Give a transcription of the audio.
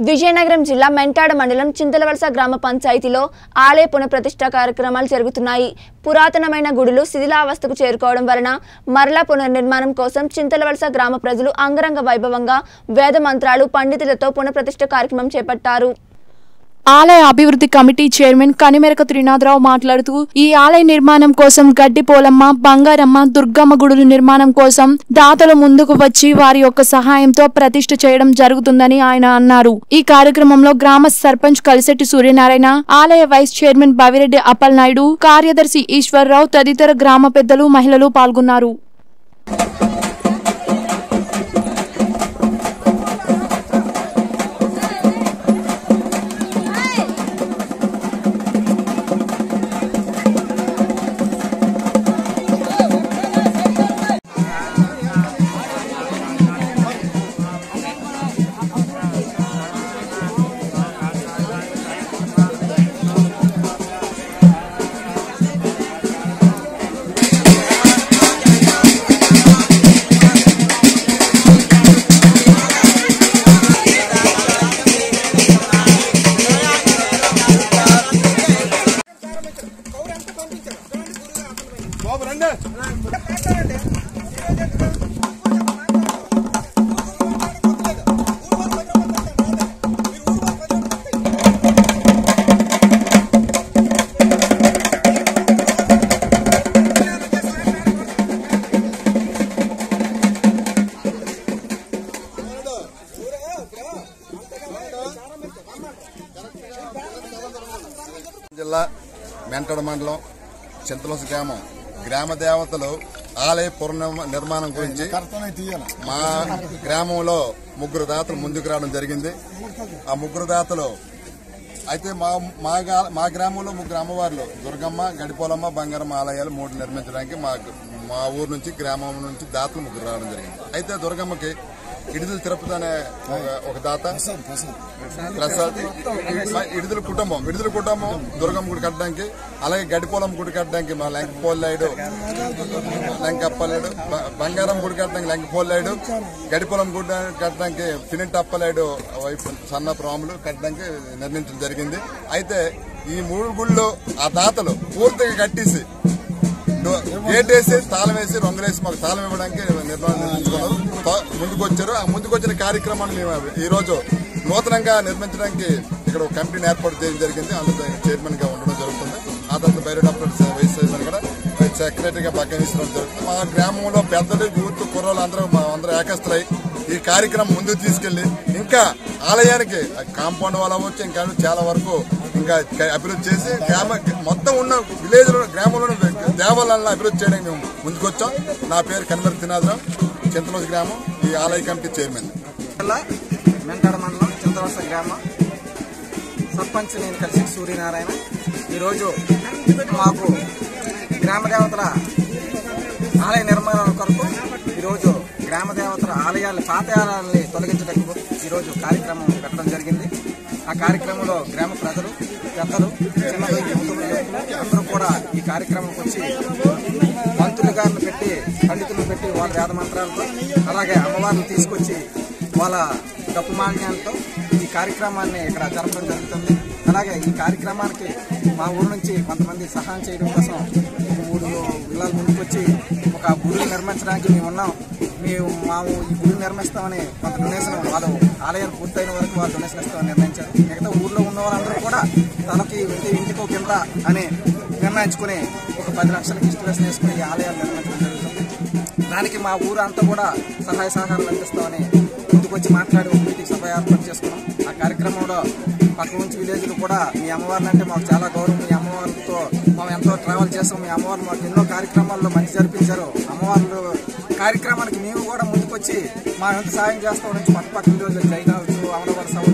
విజయనగరం జిల్లా మెంటాడ మండలం చింతలవలస గ్రామ పంచాయతీలో ఆలయ పునఃప్రతిష్ఠ కార్యక్రమాలు జరుగుతున్నాయి పురాతనమైన గుడులు శిథిలావస్థకు చేరుకోవడం వలన మరలా పునర్నిర్మాణం కోసం చింతలవలస గ్రామ ప్రజలు అంగరంగ వైభవంగా వేద మంత్రాలు పండితులతో పునఃప్రతిష్ఠ కార్యక్రమం చేపట్టారు ఆలయ అభివృద్ధి కమిటీ చైర్మన్ కనిమెరక త్రినాథరావు మాట్లాడుతూ ఈ ఆలయ నిర్మాణం కోసం గడ్డి పోలమ్మ బంగారమ్మ దుర్గమ్మ గుడుల నిర్మాణం కోసం దాతలు ముందుకు వచ్చి వారి యొక్క సహాయంతో ప్రతిష్ఠ చేయడం జరుగుతుందని ఆయన అన్నారు ఈ కార్యక్రమంలో గ్రామ సర్పంచ్ కలిసెట్టి సూర్యనారాయణ ఆలయ వైస్ చైర్మన్ బవిరెడ్డి అప్పల్ నాయుడు కార్యదర్శి ఈశ్వర్రావు తదితర గ్రామ పెద్దలు మహిళలు పాల్గొన్నారు బాబు రండి జిల్లా మెంటడ మండలం చింతలసి గ్రామం గ్రామ దేవతలు ఆలయ పునర్నిర్మ- నిర్మాణం గురించి మా గ్రామంలో ముగ్గురు దాతలు ముందుకు రావడం జరిగింది ఆ ముగ్గురు దాతలు అయితే మా మా గా- మా గ్రామంలో ముగ్గురు అమ్మవార్లు దుర్గమ్మ గడిపోలమ్మ బంగారమ్మ ఆలయాలు మూడు నిర్మించడానికి మా మా ఊరు నుంచి గ్రామం నుంచి దాతలు ముగ్గురు రావడం జరిగింది అయితే దుర్గమ్మకి ఇడిదుల తిరుపతి అనే ఒక- ఒక దాత ప్రసాద్ ఇడిదుల కుటుంబం విడుదల కుటుంబం దుర్గమ్మ గుడి కట్టడానికి అలాగే గడిపోలం గుడి కట్టడానికి మా లంకపోల్లాయుడు లంకప్పలాయుడు బ- బంగారం గుడి కట్టడానికి లంకపోల్లాయుడు గడిపోలం గుడి కట్టడానికి ఫినిట్ అప్పలాయుడు వైపు సన్నపు రాములు కట్టడానికి నిర్ణయించడం జరిగింది అయితే ఈ మూడు గుళ్ళు ఆ దాతలు పూర్తిగా కట్టేసి డో- గేట్ వేసి తాళం వేసి రొంగలేసి మాకు తాళం ఇవ్వడానికి నిర్మాణం నిర్మించుకున్నారు త- ముందుకు వచ్చారు ఆ ముందుకు వచ్చిన కార్యక్రమాన్ని మేము ఈ రోజు నూతనంగా నిర్మించడానికి ఇక్కడ ఒక కమిటీని ఏర్పాటు చేయడం జరిగింది అందులో చైర్మన్ గా ఉండడం జరుగుతుంది ఆ తర్వాత బైరెడ్ అప్రోడ్ వైస్ చైర్మన్ కూడా సెక్రటరీగా పక్కనిస్తడం జరుగుతుంది మా గ్రామంలో పెద్దలు యూత్ కుర్రోలు అందరూ మా అందరూ ఏకస్తులై ఈ కార్యక్రమం ముందుకు తీసుకెళ్లి ఇంకా ఆలయానికి కాంపౌండ్ వాళ్ళు అవ్వచ్చు ఇంకా చాలా వరకు ఇంకా అభివృద్ధి చేసి గ్రామ మొత్తం ఉన్న విలేజ్ లో గ్రామంలో దేవాలయాలను అభివృద్ధి చేయడానికి మేము ముందుకొచ్చాం నా పేరు కనిమరి తినాదరావు చింతలోజు గ్రామం ఈ ఆలయ కమిటీ చైర్మన్ జిల్లా మెంటాడ మండలం చింతవలస గ్రామం సర్పంచ్ నేను కలిసి సూర్యనారాయణ ఈరోజు మాకు గ్రామ దేవతల ఆలయ నిర్మాణం కొరకు ఈరోజు గ్రామ దేవతల ఆలయాలు పాత ఆలయాలని తొలగించడానికి ఈరోజు కార్యక్రమం పెట్టడం జరిగింది ఆ కార్యక్రమంలో గ్రామ ప్రజలు పెద్దలు చిన్నలు యువకులు యువకులు అందరూ కూడా ఈ కార్యక్రమంకి వచ్చి పంతులు గారిని పెట్టి పండితులను పెట్టి వాళ్ళ వేద మంత్రాలతో అలాగే అమ్మవారిని తీసుకొచ్చి వాళ్ళ డప్పు మాన్యాలతో ఈ కార్యక్రమాన్ని ఇక్కడ జరపడం జరుగుతుంది అలాగే ఈ కార్యక్రమానికి మా ఊరు నుంచి కొంతమంది సహాయం చేయడం కోసం ఒక మూడు ఇళ్ళ ముందుకు వచ్చి ఒక గుడి నిర్మించడానికి మేము ఉన్నాం మేము మా ఊ- ఈ గుడి నిర్మిస్తామని కొంత డొనేషన్ వాళ్ళు ఆలయాలు పూర్తయిన వరకు వాళ్ళు డొనేషన్ ఇస్తామని నిర్ణయించారు మిగతా ఊర్లో ఉన్న వాళ్ళందరూ కూడా తనకి ఇంటి ఇంటికి ఒక ఇంత అని నిర్ణయించుకుని ఒక పది లక్షలకి ఇన్స్టిట్యూషన్ వేసుకుని ఈ ఆలయాలు నిర్మించడం జరుగుతుంది దానికి మా ఊరు అంతా కూడా సహాయ సహకారాలు అందిస్తామని ముందుకు వచ్చి మాట్లాడి ఒక మీటింగ్ సభ ఏర్పాటు చేసుకున్నాం ఆ కార్యక్రమంలో పక్క నుంచి విలేజ్లు కూడా మీ అమ్మవారిని అంటే మాకు చాలా గౌరవం మీ అమ్మవారితో మేము ఎంతో ట్రావెల్ చేస్తాం మీ అమ్మవారు మాకు ఎన్నో కార్యక్రమాల్లో మంచి జరిపించారు అమ్మవార్లు కార్యక్రమానికి మేము కూడా ముందుకొచ్చి మా ఎంత సాయం చేస్తాం నుంచి పక్క పక్క విలేజ్లు జైనాలు అమరవలస